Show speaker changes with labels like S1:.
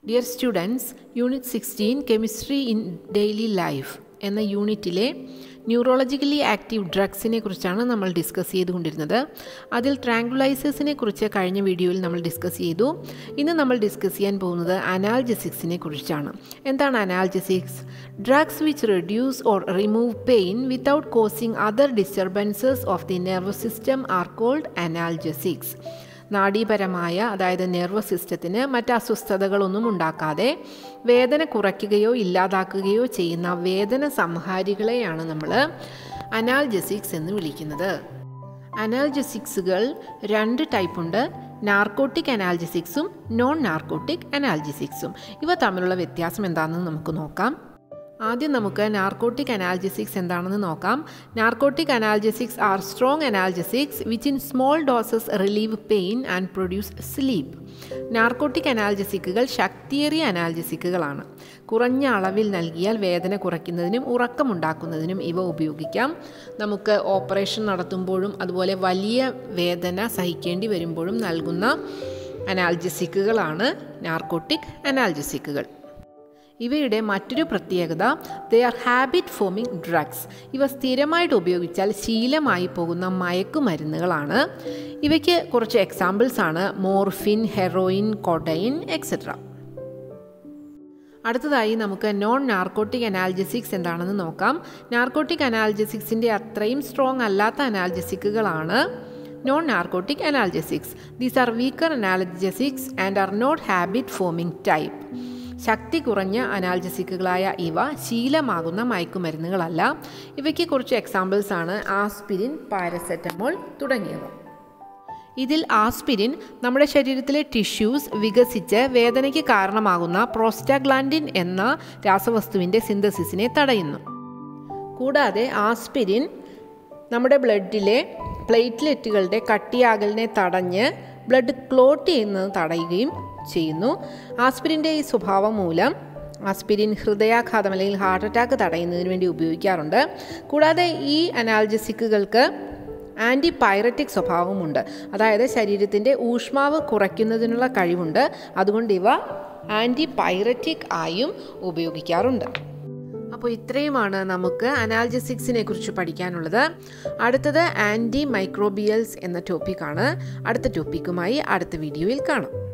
S1: dear students unit sixteen chemistry in daily life എന്ന യൂണിറ്റിലെ neurologically active ഡ്രഗ്സിനെ കുറിച്ചാണ് നമ്മൾ ഡിസ്കസ് ചെയ്തുകൊണ്ടിരുന്നത് അതിൽ ട്രാങ്കുലൈസേഴ്സിനെ കുറിച്ച് കഴിഞ്ഞ വീഡിയോയിൽ നമ്മൾ ഡിസ്കസ് ചെയ്തു ഇന്ന് നമ്മൾ ഡിസ്കസ് ചെയ്യാൻ പോകുന്നത് അനാൽജസിക്സിനെ കുറിച്ചാണ് എന്താണ് analgesics drugs which reduce or remove pain without causing other disturbances of the nervous system are called analgesics നാഡീപരമായ അതായത് നെർവസ് സിസ്റ്റത്തിന് മറ്റ് അസ്വസ്ഥതകളൊന്നും ഉണ്ടാക്കാതെ വേദന കുറയ്ക്കുകയോ ഇല്ലാതാക്കുകയോ ചെയ്യുന്ന വേദന സംഹാരികളെയാണ് നമ്മൾ അനാൽജസിക്സ് എന്ന് വിളിക്കുന്നത് അനാൽജസിക്സുകൾ രണ്ട് ടൈപ്പുണ്ട് നാർക്കോട്ടിക് അനാൽജസിക്സും നോൺ നാർക്കോട്ടിക് അനാൽജസിക്സും ഇവ തമ്മിലുള്ള വ്യത്യാസം എന്താണെന്ന് നമുക്ക് നോക്കാം ആദ്യം നമുക്ക് നാർക്കോട്ടിക് അനാൽജസിക്സ് എന്താണെന്ന് നോക്കാം narcotic analgesics are strong analgesics which in small doses relieve pain and produce sleep narcotic അനാൽജസിക്കുകൾ ശക്തിയേറിയ അനാൽജസിക്കുകളാണ് കുറഞ്ഞ അളവിൽ നൽകിയാൽ വേദന കുറയ്ക്കുന്നതിനും ഉറക്കമുണ്ടാക്കുന്നതിനും ഇവ ഉപയോഗിക്കാം നമുക്ക് ഓപ്പറേഷൻ നടത്തുമ്പോഴും അതുപോലെ വലിയ വേദന സഹിക്കേണ്ടി വരുമ്പോഴും നൽകുന്ന അനാൽജസിക്കുകളാണ് നാർക്കോട്ടിക് അനാൽജസിക്കുകൾ ഇവയുടെ മറ്റൊരു പ്രത്യേകത they are habit forming drugs ഇവ സ്ഥിരമായിട്ട് ഉപയോഗിച്ചാൽ ശീലമായി പോകുന്ന മയക്കുമരുന്നുകളാണ് ഇവയ്ക്ക് കുറച്ച് എക്സാമ്പിൾസ് ആണ് മോർഫിൻ ഹെറോയിൻ കൊഡൈൻ എക്സെട്ര അടുത്തതായി നമുക്ക് നോൺ നാർക്കോട്ടിക് അനാൽജസിക്സ് എന്താണെന്ന് നോക്കാം നാർക്കോട്ടിക് അനാൽജസിക്സിൻ്റെ അത്രയും സ്ട്രോങ് അല്ലാത്ത അനാൽജസിക്കുകളാണ് non narcotic analgesics these are weaker analgesics and are not habit forming type ശക്തി കുറഞ്ഞ അനാൽജസിക്കുകളായ ഇവ ശീലമാകുന്ന മയക്കുമരുന്നുകളല്ല ഇവയ്ക്ക് കുറച്ച് എക്സാമ്പിൾസ് ആണ് ആസ്പിരിൻ പാരസെറ്റമോൾ തുടങ്ങിയവ ഇതിൽ ആസ്പിരിൻ നമ്മുടെ ശരീരത്തിലെ ടിഷ്യൂസ് വികസിച്ച് വേദനയ്ക്ക് കാരണമാകുന്ന പ്രോസ്റ്റാഗ്ലാൻഡിൻ എന്ന രാസവസ്തുവിൻ്റെ സിന്തസിസിനെ തടയുന്നു കൂടാതെ ആസ്പിരിൻ നമ്മുടെ ബ്ലഡിലെ പ്ലേറ്റ്ലെറ്റുകളുടെ കട്ടിയാകലിനെ തടഞ്ഞ് ബ്ലഡ് ക്ലോട്ട് ചെയ്യുന്നത് തടയുകയും ചെയ്യുന്നു ആസ്പിരിൻ്റെ ഈ സ്വഭാവം മൂലം ആസ്പിരിൻ ഹൃദയാഘാതം അല്ലെങ്കിൽ ഹാർട്ട് അറ്റാക്ക് തടയുന്നതിന് വേണ്ടി ഉപയോഗിക്കാറുണ്ട് കൂടാതെ ഈ അനാൽജസിക്കുകൾക്ക് ആൻറ്റി പൈററ്റിക് സ്വഭാവമുണ്ട് അതായത് ശരീരത്തിൻ്റെ ഊഷ്മാവ് കുറയ്ക്കുന്നതിനുള്ള കഴിവുണ്ട് അതുകൊണ്ട് ഇവ ആൻറ്റി പൈററ്റിക് ആയും ഉപയോഗിക്കാറുണ്ട് അപ്പോൾ ഇത്രയുമാണ് നമുക്ക് അനാൽജസിക്സിനെ കുറിച്ച് പഠിക്കാനുള്ളത് അടുത്തത് ആൻറ്റി മൈക്രോബിയൽസ് എന്ന ടോപ്പിക്കാണ് അടുത്ത ടോപ്പിക്കുമായി അടുത്ത വീഡിയോയിൽ കാണാം